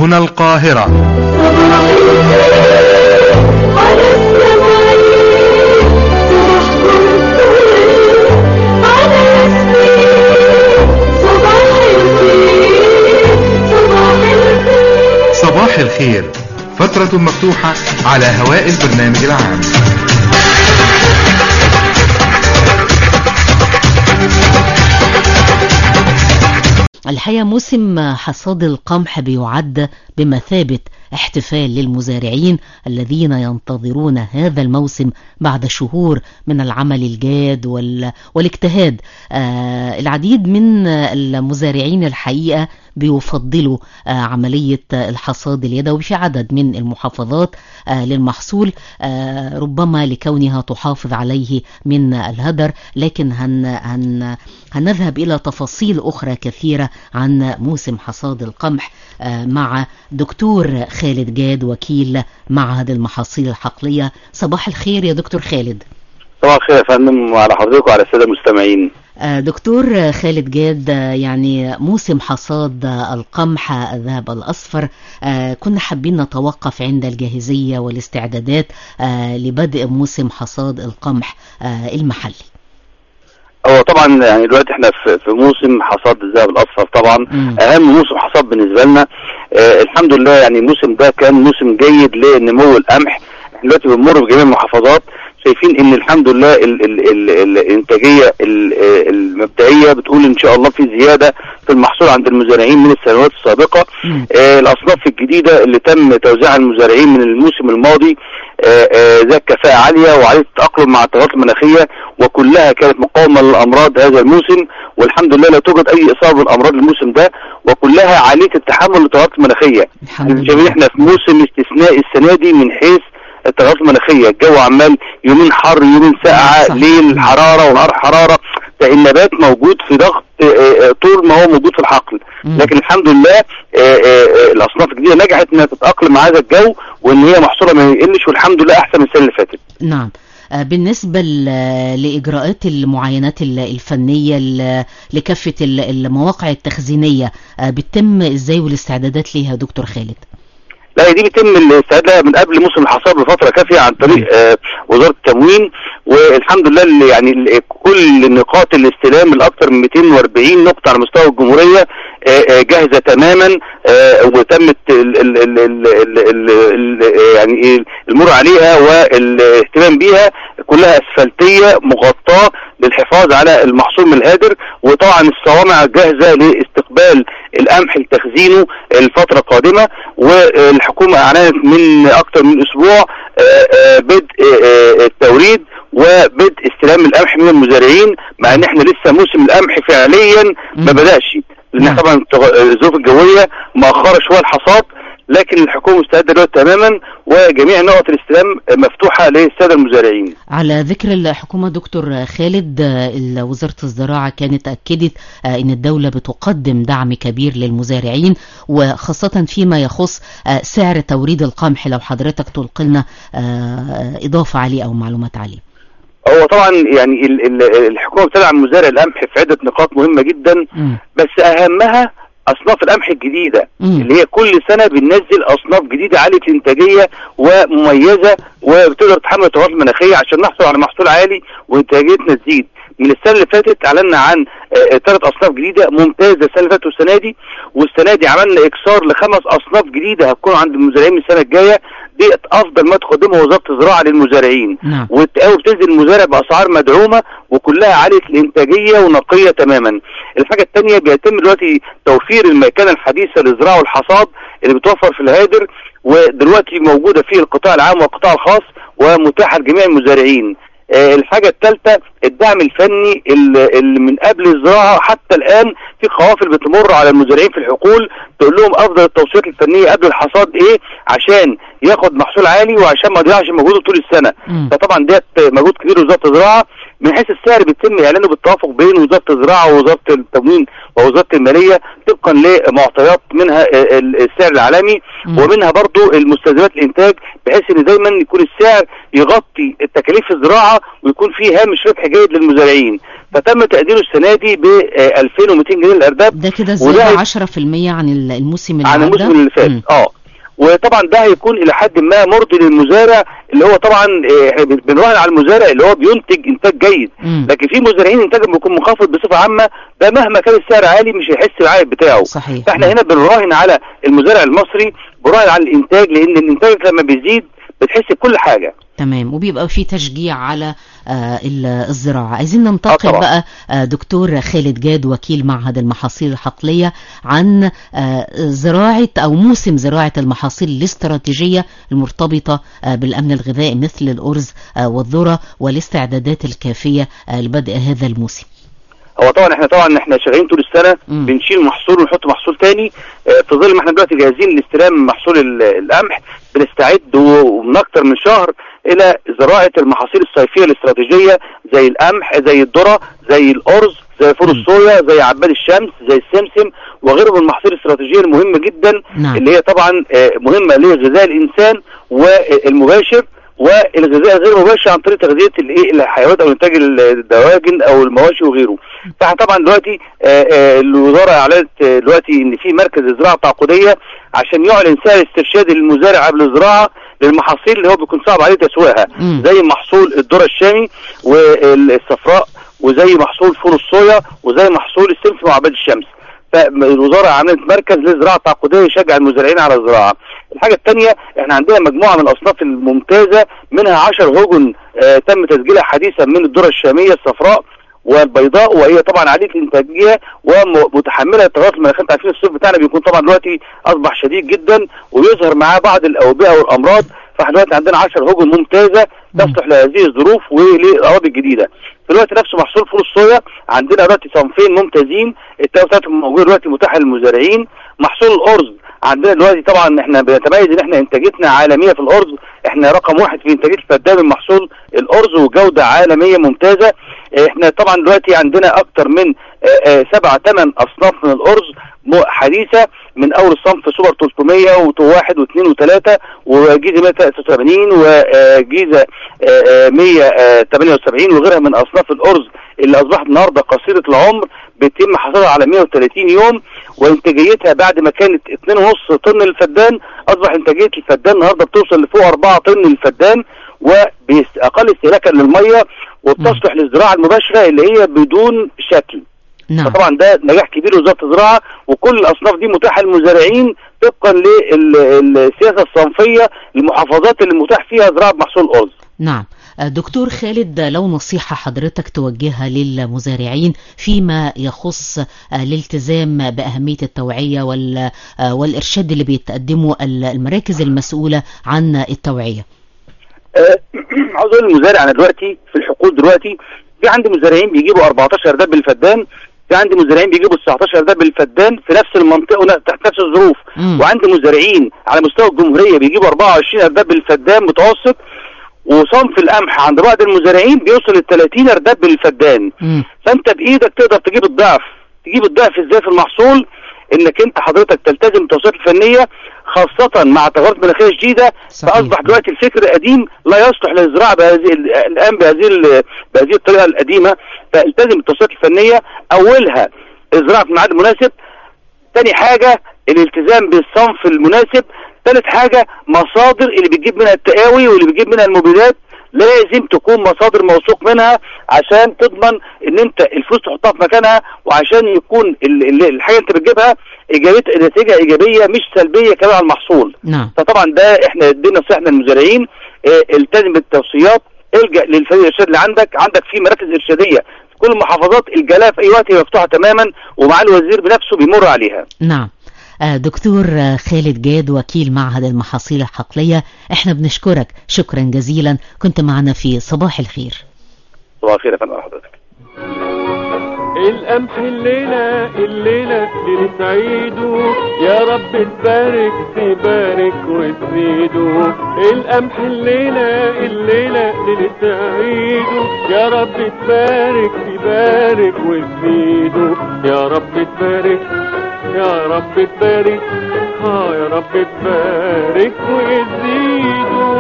هنا القاهرة على السماء صباح على ياسمين صباح الخير صباح الخير صباح الخير فترة مفتوحة على هواء البرنامج العام الحقيقة موسم حصاد القمح بيعد بمثابة احتفال للمزارعين الذين ينتظرون هذا الموسم بعد شهور من العمل الجاد وال... والاجتهاد آه العديد من المزارعين الحقيقة بيفضلوا آه عملية الحصاد اليدوي في عدد من المحافظات آه للمحصول آه ربما لكونها تحافظ عليه من الهدر لكن هن هن هنذهب إلى تفاصيل أخرى كثيرة عن موسم حصاد القمح آه مع دكتور خالد جاد وكيل معهد المحاصيل الحقلية صباح الخير يا دكتور خالد صباح الخير يا فندم وعلى حضرتك وعلى الساده المستمعين آه، دكتور خالد جاد آه، يعني موسم حصاد آه، القمح الذهب الأصفر آه، كنا حابين نتوقف عند الجاهزية والاستعدادات آه، لبدء موسم حصاد القمح آه، المحلي هو طبعا يعني دلوقتي احنا في في موسم حصاد الذهب الاصفر طبعا مم. اهم موسم حصاد بالنسبه لنا آه الحمد لله يعني الموسم ده كان موسم جيد لنمو القمح احنا دلوقتي بنمر بجميع المحافظات شايفين ان الحمد لله ال ال ال ال الانتاجيه ال آه، المبدئيه بتقول ان شاء الله في زياده في المحصول عند المزارعين من السنوات السابقه مم. آه، الاصناف الجديده اللي تم توزيعها المزارعين من الموسم الماضي آه، آه، ذات كفاءه عاليه وعاليه التاقلم مع التغيرات المناخيه وكلها كانت مقاومه للامراض هذا الموسم والحمد لله لا توجد اي اصابه بالامراض الموسم ده وكلها عاليه التحمل للتغيرات المناخيه الحمد شايفين لله احنا في موسم استثنائي السنه دي من حيث التغيرات المناخيه الجو عمال يومين حر يومين ساقعه صح. ليل حراره ونهار حراره فالنبات موجود في ضغط آه، آه، طول ما هو موجود في الحقل مم. لكن الحمد لله آه، آه، آه، الاصناف الجديده نجحت انها تتاقلم مع هذا الجو وان هي محصولها ما يقلش والحمد لله احسن من السنه اللي فاتت نعم آه، بالنسبة ل- لإجراءات المعاينات ال- الفنية ل- لكافة ال- المواقع التخزينية آه، بتتم إزاي والاستعدادات ليها يا دكتور خالد لا هي دي بيتم الاستعداد لها من قبل موسم الحصاد بفتره كافيه عن طريق آه، وزاره التموين والحمد لله اللي يعني ال- كل نقاط الاستلام الاكثر من 240 نقطه على مستوى الجمهوريه آه، آه، جاهزه تماما آه، وتمت ال ال ال ال ال ال ال يعني إيه المر عليها والاهتمام بيها كلها اسفلتيه مغطاه للحفاظ على المحصول من الهادر وطبعا الصوامع جاهزه لاستقبال القمح لتخزينه الفتره القادمه والحكومه اعلنت من اكثر من اسبوع آه، آه، بدء آه، التوريد وبدء استلام القمح من المزارعين مع ان احنا لسه موسم القمح فعليا ما مم. بداش لان نعم. طبعا التغ- الظروف الجويه مأخرة شويه الحصاد لكن الحكومه مستعده دلوقتي تماما وجميع نقط الاستلام مفتوحه للساده المزارعين على ذكر الحكومة دكتور خالد آه، ال- وزارة الزراعة كانت أكدت آه، أن الدولة بتقدم دعم كبير للمزارعين وخاصة فيما يخص آه، سعر توريد القمح لو حضرتك تلقي لنا آه، إضافة عليه أو معلومات عليه هو طبعا يعني ال- ال- الحكومه بتدعم مزارع القمح في عده نقاط مهمه جدا مم. بس اهمها اصناف القمح الجديده مم. اللي هي كل سنه بننزل اصناف جديده عاليه الانتاجيه ومميزه وبتقدر تحمل التغيرات المناخيه عشان نحصل على محصول عالي وانتاجيتنا تزيد من السنه اللي فاتت اعلنا عن ثلاث اصناف جديده ممتازه السنه اللي فاتت والسنه دي والسنه دي عملنا اكسار لخمس اصناف جديده هتكون عند المزارعين من السنه الجايه دي افضل ما تقدمه وزاره الزراعه للمزارعين نعم والتقاوي بتنزل المزارع باسعار مدعومه وكلها عاليه الانتاجيه ونقيه تماما. الحاجه الثانيه بيتم دلوقتي توفير الميكنه الحديثه للزراعه والحصاد اللي بتوفر في الهادر ودلوقتي موجوده في القطاع العام والقطاع الخاص ومتاحه لجميع المزارعين. آه، الحاجة الثالثة الدعم الفني اللي اللي من قبل الزراعة حتى الآن في قوافل بتمر على المزارعين في الحقول تقول لهم أفضل التوصيات الفنية قبل الحصاد إيه عشان ياخد محصول عالي وعشان ما يضيعش مجهوده طول السنة مم. فطبعا ديت مجهود كبير لوزاره الزراعه من حيث السعر بيتم اعلانه بالتوافق بين وزاره الزراعه ووزاره التموين ووزاره الماليه طبقا لمعطيات منها آه، السعر العالمي مم. ومنها برضو المستلزمات الانتاج بحيث ان دايما يكون السعر يغطي التكاليف الزراعه ويكون فيه هامش ربح جيد للمزارعين فتم تقديره السنه دي ب 2200 جنيه الارداب ده كده وده زيادة هي- 10% عن ال- الموسم اللي عن عدى الموسم اللي فات مم. اه وطبعا ده هيكون الى حد ما مرضي للمزارع اللي هو طبعا آه، احنا بن- بنراهن على المزارع اللي هو بينتج انتاج جيد مم. لكن في مزارعين انتاجهم بيكون منخفض بصفه عامه ده مهما كان السعر عالي مش هيحس بالعائد بتاعه صحيح فاحنا مم. هنا بنراهن على المزارع المصري بنراهن على الانتاج لان الانتاج لما بيزيد بتحس بكل حاجه تمام وبيبقى في تشجيع على آه، ال- الزراعة عايزين ننتقل طبعا. بقى آه، دكتور خالد جاد وكيل معهد المحاصيل الحقلية عن آه، زراعة أو موسم زراعة المحاصيل الاستراتيجية المرتبطة آه، بالأمن الغذائي مثل الأرز آه، والذرة والاستعدادات الكافية آه، لبدء هذا الموسم هو طبعا احنا طبعا احنا شغالين طول السنه مم. بنشيل محصول ونحط محصول تاني اه، في ظل ما احنا دلوقتي جاهزين لاستلام محصول ال- القمح بنستعد و- ومن اكتر من شهر الى زراعه المحاصيل الصيفيه الاستراتيجيه زي القمح زي الذره زي الارز زي فول مم. الصويا زي عباد الشمس زي السمسم وغيره من المحاصيل الاستراتيجيه المهمه جدا نعم. اللي هي طبعا اه، مهمه لغذاء الانسان والمباشر والغذاء غير المباشر عن طريق تغذيه الايه الحيوانات او انتاج الدواجن او المواشي وغيره فاحنا طبعا دلوقتي آه، آه، الوزاره اعلنت آه، دلوقتي ان في مركز الزراعه التعاقديه عشان يعلن سعر استرشادي للمزارع قبل الزراعه للمحاصيل اللي هو بيكون صعب عليه تسويقها مم. زي محصول الذره الشامي والصفراء وزي محصول فول الصويا وزي محصول السمسم وعباد الشمس فالوزاره عملت مركز للزراعه التعاقديه يشجع المزارعين على الزراعه. الحاجه الثانيه احنا عندنا مجموعه من الاصناف الممتازه منها 10 هجن آه تم تسجيلها حديثا من الذره الشاميه الصفراء والبيضاء وهي طبعا عاليه الانتاجيه ومتحمله التغيرات المناخيه انت عارفين الصيف بتاعنا بيكون طبعا دلوقتي اصبح شديد جدا ويظهر معاه بعض الاوبئه والامراض فاحنا دلوقتي عندنا 10 هجن ممتازه تصلح لهذه الظروف وللاراضي الجديده في الوقت نفسه محصول فول الصويا عندنا دلوقتي صنفين ممتازين التوابع بتاعتهم موجوده دلوقتي متاحه للمزارعين محصول الارز عندنا دلوقتي طبعا احنا بنتميز ان احنا انتاجتنا عالميه في الارز احنا رقم واحد في انتاجيه الفدان من محصول الارز وجوده عالميه ممتازه احنا طبعا دلوقتي عندنا اكتر من آه، آه، سبعة ثمان اصناف من الارز م- حديثه من اول الصنف سوبر 300 وواحد واثنين وثلاثه وجيزه 183 وجيزه 178 وغيرها من اصناف الارز اللي اصبحت النهارده قصيره العمر بيتم حصادها على 130 يوم وانتاجيتها بعد ما كانت 2.5 طن للفدان اصبح انتاجيه الفدان النهارده بتوصل لفوق 4 طن للفدان وباقل استهلاكا للميه وبتصلح للزراعه المباشره اللي هي بدون شكل نعم فطبعا ده نجاح كبير لوزاره الزراعه وكل الاصناف دي متاحه للمزارعين طبقا للسياسه الصنفيه للمحافظات اللي متاح فيها زراعه محصول الارز. نعم آه، دكتور خالد لو نصيحة حضرتك توجهها للمزارعين فيما يخص آه، الالتزام بأهمية التوعية وال- آه، والإرشاد اللي بيتقدمه ال- المراكز المسؤولة عن التوعية آه، عاوز اقول للمزارع انا دلوقتي في الحقول دلوقتي في عندي مزارعين بيجيبوا 14 دب الفدان في عندي مزارعين بيجيبوا 19 دب الفدان في نفس المنطقه ون- تحت نفس الظروف مم. وعندي مزارعين على مستوى الجمهوريه بيجيبوا 24 ارداب الفدان متوسط وصنف القمح عند بعض المزارعين بيوصل ل 30 ارداب الفدان مم. فانت بايدك تقدر تجيب الضعف تجيب الضعف ازاي في المحصول انك انت حضرتك تلتزم بالتوصيات الفنيه خاصه مع تغيرات مناخيه شديده صحيح. فاصبح دلوقتي الفكر القديم لا يصلح للزراعه بهذه ال- الان بهذه ال- بهذه الطريقه القديمه فالتزم بالتوصيات الفنيه اولها الزراعه في الميعاد المناسب تاني حاجة الالتزام بالصنف المناسب تالت حاجة مصادر اللي بتجيب منها التقاوي واللي بتجيب منها المبيدات لازم تكون مصادر موثوق منها عشان تضمن ان انت الفلوس تحطها في مكانها وعشان يكون ال- ال- الحاجة اللي انت بتجيبها ايجابية نتيجة ايجابية مش سلبية كمان على المحصول نعم فطبعا ده احنا ادينا نصيحنا للمزارعين اه، التزم بالتوصيات الجا للفريق الارشاد اللي عندك عندك في مراكز ارشاديه في كل المحافظات الجلاء في اي وقت هي مفتوحه تماما ومع الوزير بنفسه بيمر عليها نعم آه، دكتور آه، خالد جاد وكيل معهد المحاصيل الحقلية احنا بنشكرك شكرا جزيلا كنت معنا في صباح الخير صباح الخير يا فندم على حضرتك القمح الليلة الليلة ليلة عيده يا رب تبارك تبارك وتزيده القمح الليلة الليلة ليلة عيده يا رب تبارك تبارك وتزيده يا رب تبارك يا رب تبارك اه يا رب تبارك وتزيده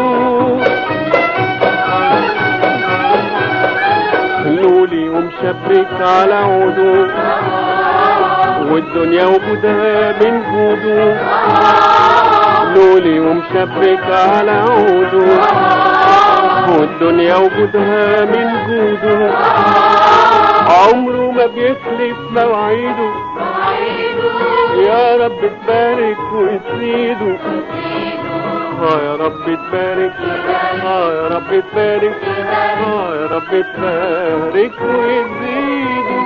لولي ومشبك على عوده والدنيا وجودها من جوده لولي ومشبك على عوده والدنيا وجودها من جوده عمره ما بيخلف مواعيده يا رب تبارك وتزيده اه يا رب تبارك اه يا رب تبارك اه يا رب تبارك وتزيده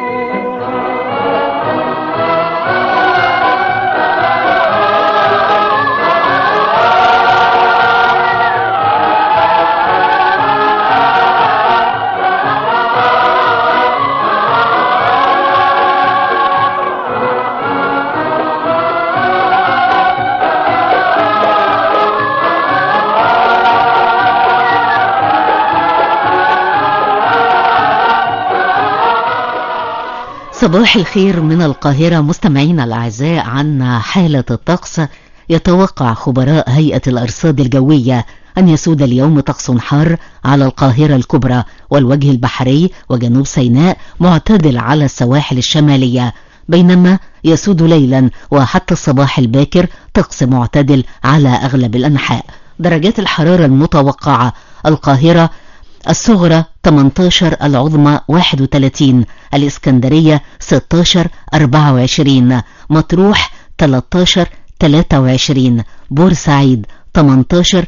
صباح الخير من القاهرة مستمعينا الأعزاء عن حالة الطقس يتوقع خبراء هيئة الأرصاد الجوية أن يسود اليوم طقس حار على القاهرة الكبرى والوجه البحري وجنوب سيناء معتدل على السواحل الشمالية بينما يسود ليلا وحتى الصباح الباكر طقس معتدل على أغلب الأنحاء درجات الحرارة المتوقعة القاهرة الصغرى 18 العظمى 31 الإسكندرية 16 24 مطروح 13 23 بورسعيد 18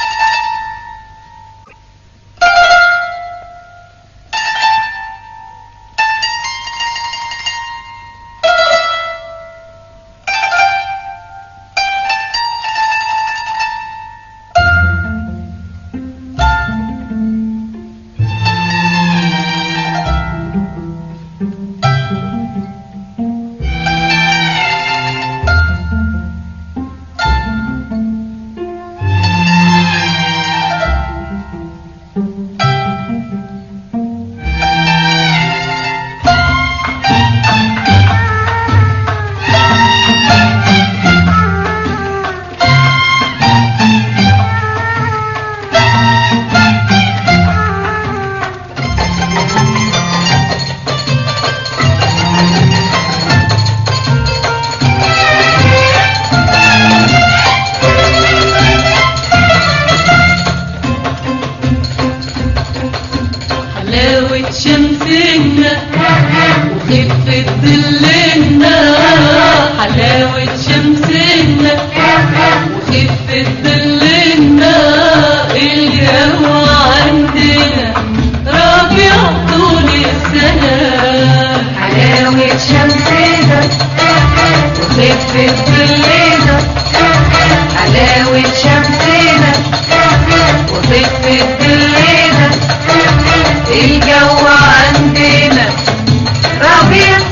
حلاوة شمسنا وخفة ظلنا حلاوة شمسنا وخفة ظلنا الجو عندنا ربيع طول السنة حلاوة شمسنا وخفة ظلنا حلاوة شمسنا وخفة ظلنا الجو عندنا ربيع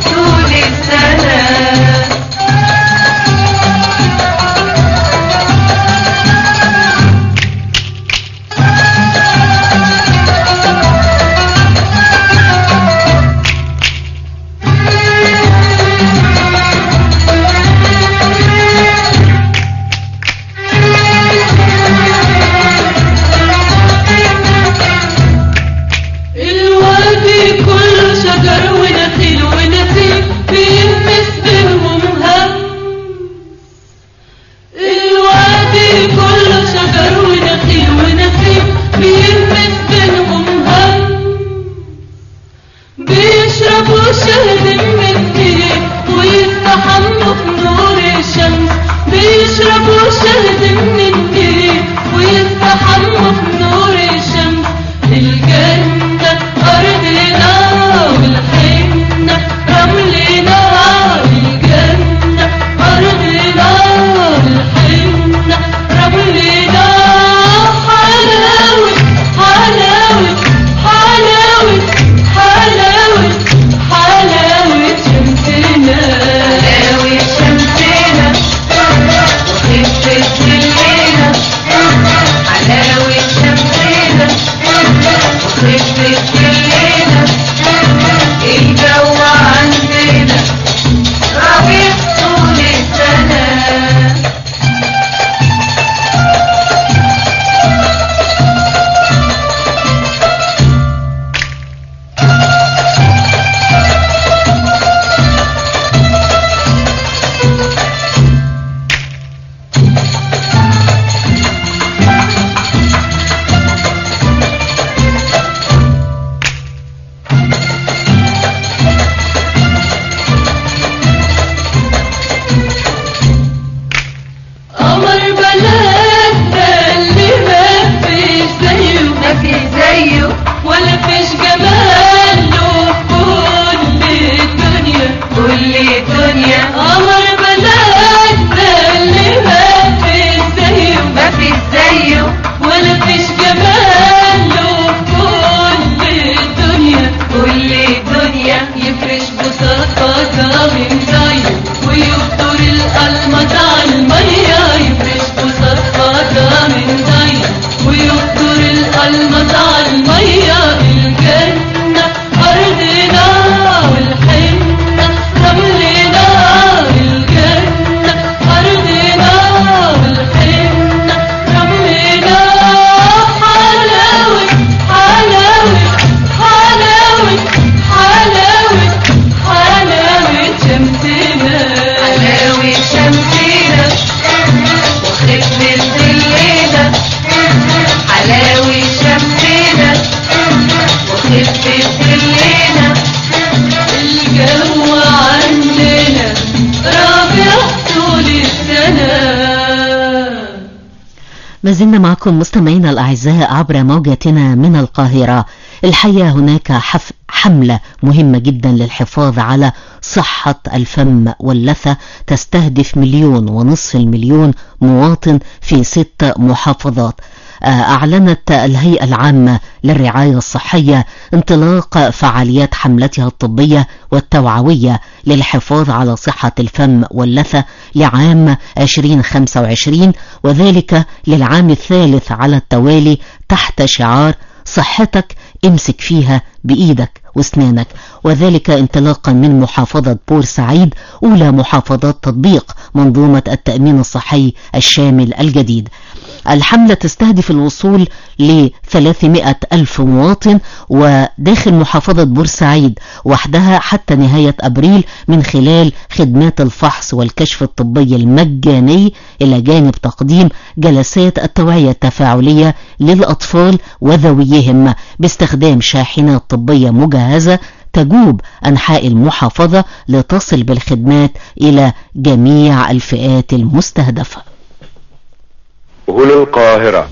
ما زلنا معكم مستمعينا الأعزاء عبر موجاتنا من القاهرة الحقيقة هناك حف حملة مهمة جدا للحفاظ على صحة الفم واللثة تستهدف مليون ونصف المليون مواطن في ست محافظات أعلنت الهيئة العامة للرعاية الصحية انطلاق فعاليات حملتها الطبية والتوعوية للحفاظ على صحة الفم واللثة لعام 2025 وذلك للعام الثالث على التوالي تحت شعار صحتك امسك فيها بإيدك واسنانك وذلك انطلاقا من محافظة بورسعيد أولى محافظات تطبيق منظومة التأمين الصحي الشامل الجديد الحملة تستهدف الوصول ل 300 ألف مواطن وداخل محافظة بورسعيد وحدها حتى نهاية أبريل من خلال خدمات الفحص والكشف الطبي المجاني إلى جانب تقديم جلسات التوعية التفاعلية للأطفال وذويهم باستخدام شاحنات طبية مجهزة تجوب أنحاء المحافظة لتصل بالخدمات إلى جميع الفئات المستهدفة هنا القاهرة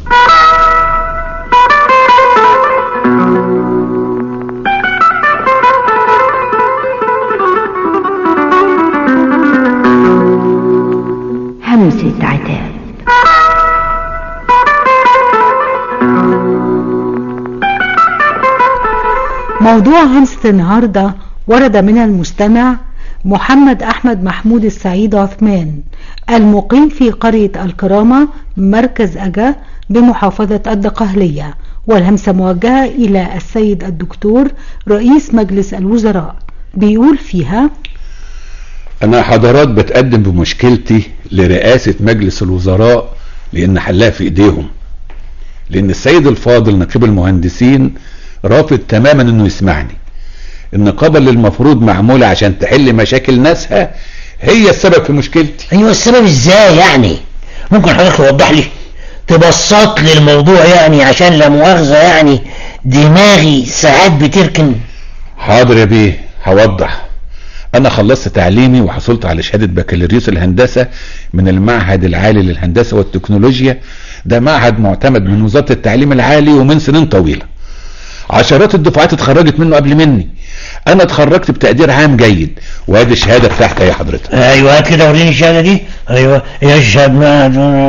همسة عتاب موضوع همسة النهاردة ورد من المستمع محمد أحمد محمود السعيد عثمان المقيم في قرية الكرامة مركز أجا بمحافظة الدقهلية والهمسة موجهة إلى السيد الدكتور رئيس مجلس الوزراء بيقول فيها أنا حضرات بتقدم بمشكلتي لرئاسة مجلس الوزراء لأن حلها في إيديهم لأن السيد الفاضل نقيب المهندسين رافض تماما إنه يسمعني النقابة اللي المفروض معمولة عشان تحل مشاكل ناسها هي السبب في مشكلتي ايوه السبب ازاي يعني ممكن حضرتك توضح لي تبسط لي الموضوع يعني عشان لا مؤاخذة يعني دماغي ساعات بتركن حاضر يا بيه هوضح انا خلصت تعليمي وحصلت على شهادة بكالوريوس الهندسة من المعهد العالي للهندسة والتكنولوجيا ده معهد معتمد من وزارة التعليم العالي ومن سنين طويلة عشرات الدفعات اتخرجت منه قبل مني انا اتخرجت بتقدير عام جيد وادي الشهاده بتاعتي يا حضرتك ايوه هات كده وريني الشهاده دي ايوه يشهد معهد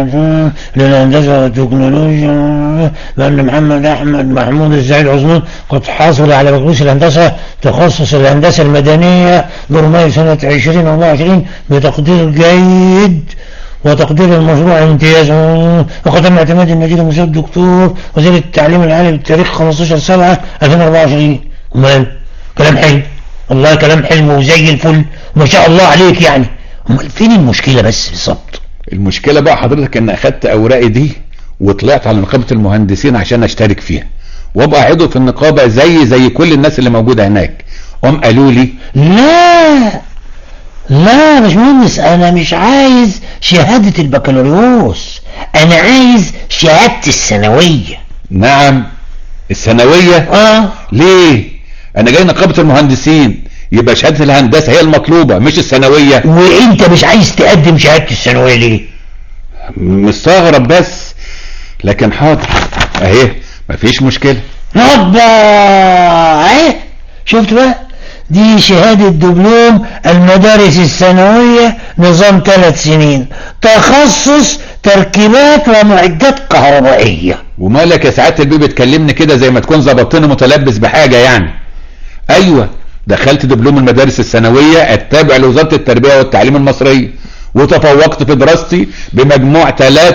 للهندسه والتكنولوجيا بان محمد احمد محمود الزعيد عثمان قد حصل على بكالوريوس الهندسه تخصص الهندسه المدنيه برمي سنه 2024 بتقدير جيد وتقدير المشروع امتياز وقد تم اعتماد النتيجه مساعد الدكتور وزير التعليم العالي بالتاريخ 15 7 2024 امال كلام حلو والله كلام حلو وزي الفل ما شاء الله عليك يعني امال فين المشكله بس بالظبط المشكله بقى حضرتك ان اخدت اوراقي دي وطلعت على نقابه المهندسين عشان اشترك فيها وابقى عضو في النقابه زي زي كل الناس اللي موجوده هناك قام قالوا لي لا لا يا باشمهندس انا مش عايز شهاده البكالوريوس انا عايز شهاده الثانويه نعم الثانويه اه ليه انا جاي نقابه المهندسين يبقى شهاده الهندسه هي المطلوبه مش الثانويه وانت مش عايز تقدم شهاده الثانويه ليه مستغرب بس لكن حاضر اهي مفيش مشكله هوبا اهي شفت بقى دي شهادة دبلوم المدارس الثانوية نظام ثلاث سنين تخصص تركيبات ومعدات كهربائية ومالك يا سعاده البيه بتكلمني كده زي ما تكون ظبطتني متلبس بحاجه يعني ايوه دخلت دبلوم المدارس الثانويه التابع لوزاره التربيه والتعليم المصريه وتفوقت في دراستي بمجموع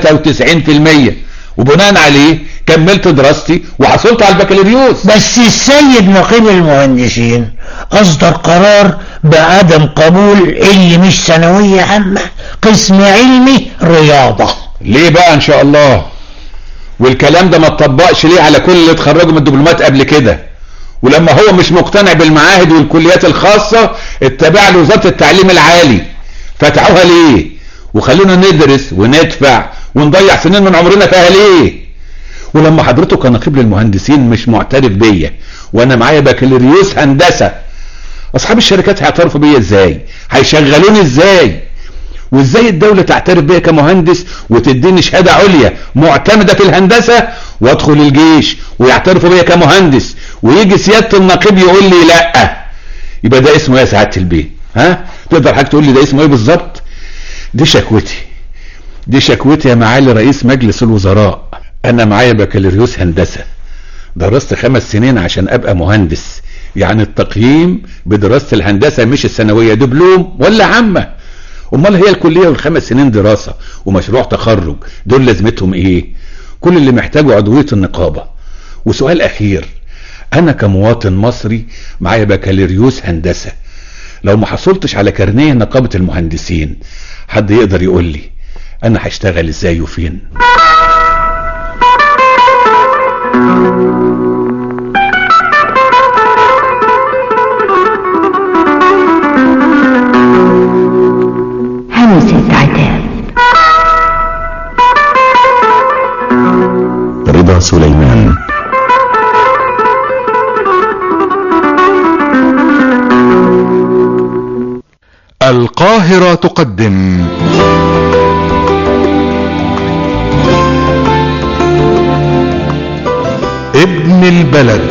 93% وبناء عليه كملت دراستي وحصلت على البكالوريوس بس السيد نقيب المهندسين اصدر قرار بعدم قبول اللي مش ثانوية عامة قسم علمي رياضة ليه بقى ان شاء الله والكلام ده ما اتطبقش ليه على كل اللي اتخرجوا من الدبلومات قبل كده ولما هو مش مقتنع بالمعاهد والكليات الخاصة اتبع لوزارة التعليم العالي فتحوها ليه وخلونا ندرس وندفع ونضيع سنين من عمرنا فيها ليه ولما حضرته كان نقيب للمهندسين مش معترف بيا وانا معايا بكالوريوس هندسه اصحاب الشركات هيعترفوا بيا ازاي هيشغلوني ازاي وازاي الدولة تعترف بيا كمهندس وتديني شهادة عليا معتمدة في الهندسة وادخل الجيش ويعترفوا بيا كمهندس ويجي سيادة النقيب يقول لي لا يبقى ده اسمه ايه يا سعادة البيه ها تقدر حضرتك تقول لي ده اسمه ايه بالظبط دي شكوتي دي شكوتي يا معالي رئيس مجلس الوزراء انا معايا بكالوريوس هندسة درست خمس سنين عشان ابقى مهندس يعني التقييم بدراسة الهندسة مش الثانوية دبلوم ولا عامة امال هي الكلية والخمس سنين دراسة ومشروع تخرج دول لازمتهم ايه كل اللي محتاجه عضوية النقابة وسؤال اخير انا كمواطن مصري معايا بكالوريوس هندسة لو ما حصلتش على كارنيه نقابة المهندسين حد يقدر يقول لي انا هشتغل ازاي وفين همسة عتاب رضا سليمان القاهرة تقدم ابن البلد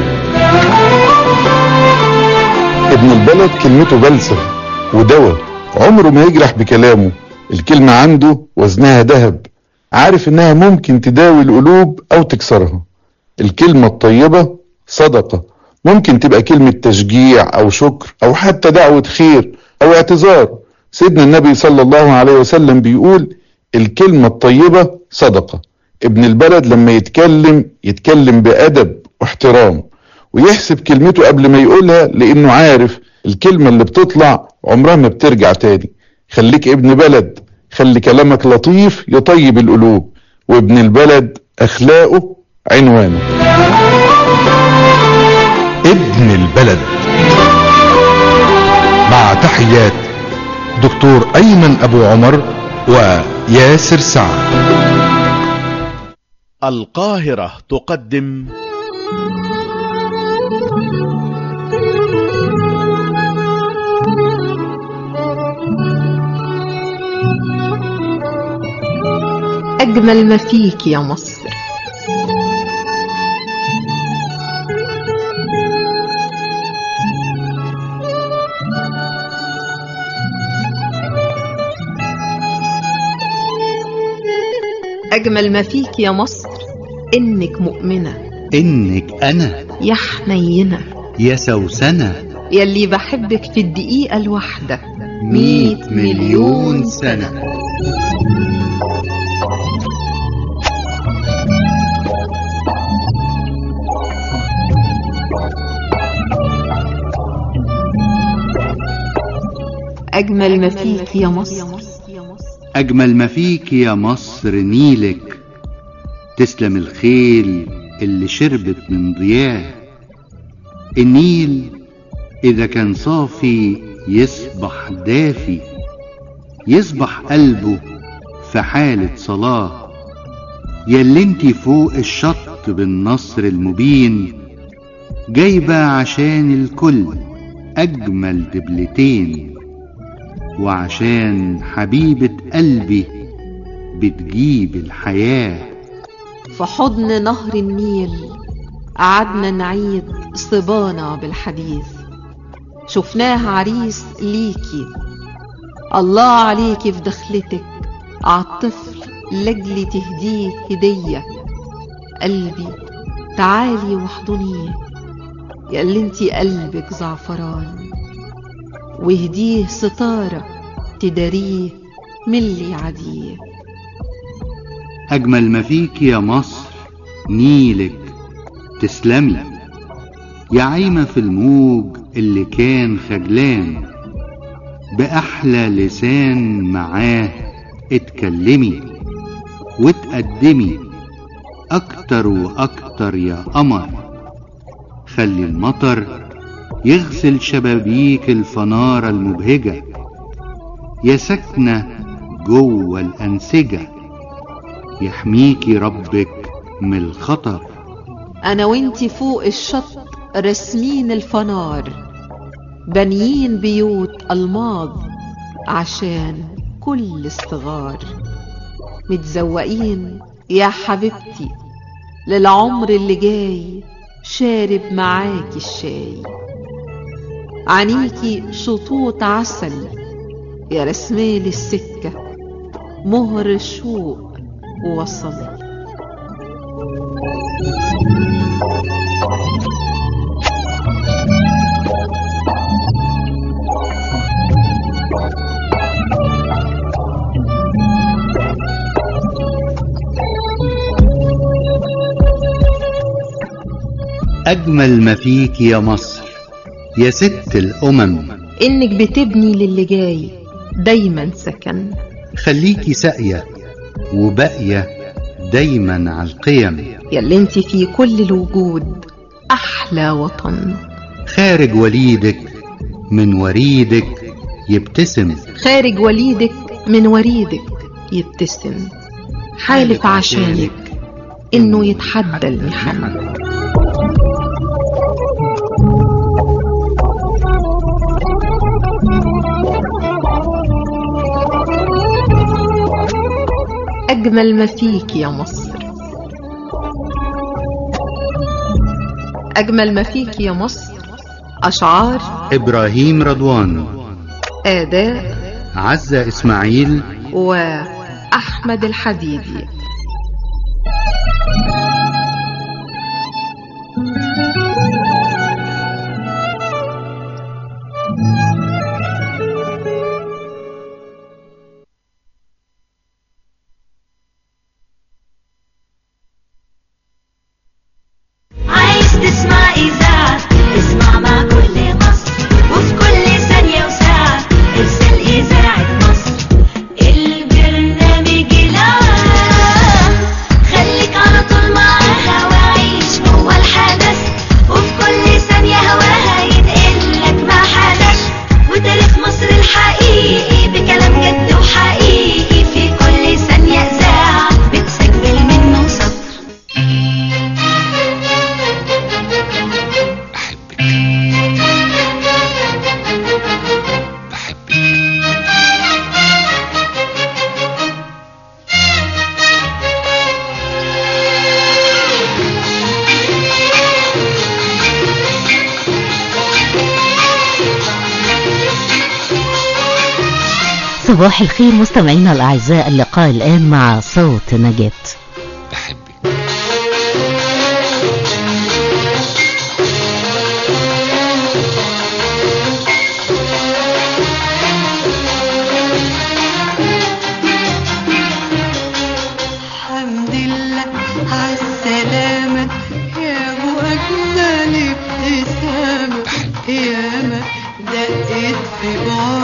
ابن البلد كلمته بلسة ودواء عمره ما يجرح بكلامه الكلمة عنده وزنها ذهب عارف انها ممكن تداوي القلوب او تكسرها الكلمة الطيبة صدقة ممكن تبقى كلمة تشجيع او شكر او حتى دعوة خير او اعتذار سيدنا النبي صلى الله عليه وسلم بيقول الكلمة الطيبة صدقة ابن البلد لما يتكلم يتكلم بأدب واحترام ويحسب كلمته قبل ما يقولها لانه عارف الكلمة اللي بتطلع عمرها ما بترجع تاني خليك ابن بلد خلي كلامك لطيف يطيب القلوب وابن البلد اخلاقه عنوانه ابن البلد مع تحيات دكتور ايمن ابو عمر وياسر سعد القاهرة تقدم أجمل ما فيك يا مصر أجمل ما فيك يا مصر إنك مؤمنة إنك أنا يا حنينة يا سوسنة يلي بحبك في الدقيقة الواحدة مية مليون سنة أجمل ما فيك يا مصر أجمل ما فيك يا مصر نيلك تسلم الخيل اللي شربت من ضياه النيل إذا كان صافي يصبح دافي يصبح قلبه في حالة صلاة ياللي انتي فوق الشط بالنصر المبين جايبة عشان الكل أجمل دبلتين وعشان حبيبة قلبي بتجيب الحياة في حضن نهر النيل قعدنا نعيد صبانا بالحديث شفناه عريس ليكي الله عليكي في دخلتك عالطفل لجلي تهديه هدية قلبي تعالي واحضنيه يا اللي انتي قلبك زعفران وهديه ستارة تداريه من اللي عديه أجمل ما فيك يا مصر نيلك تسلمي يا عايمة في الموج اللي كان خجلان بأحلى لسان معاه اتكلمي وتقدمي أكتر وأكتر يا قمر خلي المطر يغسل شبابيك الفنارة المبهجة يا سكنة جوه الأنسجة يحميكي ربك من الخطر أنا وانتي فوق الشط رسمين الفنار بانيين بيوت ألماظ عشان كل الصغار متزوقين يا حبيبتي للعمر اللي جاي شارب معاكي الشاي عينيكي شطوط عسل يا رسمالي السكة مهر الشوق ووصلي أجمل ما فيك يا مصر يا ست الأمم إنك بتبني للي جاي دايما سكن خليكي ساقية وباقية دايما على القيم ياللي انت في كل الوجود أحلى وطن خارج وليدك من وريدك يبتسم خارج وليدك من وريدك يبتسم حالف عشانك إنه يتحدى المحن أجمل ما فيك يا مصر أجمل ما فيك يا مصر أشعار إبراهيم رضوان آداء عزة إسماعيل وأحمد الحديدي عايز تسمع إذاعة اسمع مع كل مصر وفي كل ثانية وساعة ارسل إذاعة مصر البرنامج العام خليك على طول معاها وعيش جوه الحدث وفي كل ثانية هواها ينقلك ما حدث وتاريخ مصر الحقيقي بكلام جد وحقيقي في كل ثانية إذاعة بتسجل منه سطر صباح الخير مستمعينا الأعزاء اللقاء الآن مع صوت نجاة الحمد لله عالسلامة يا ابو اجمل ابتسامة ياما دقت في بعد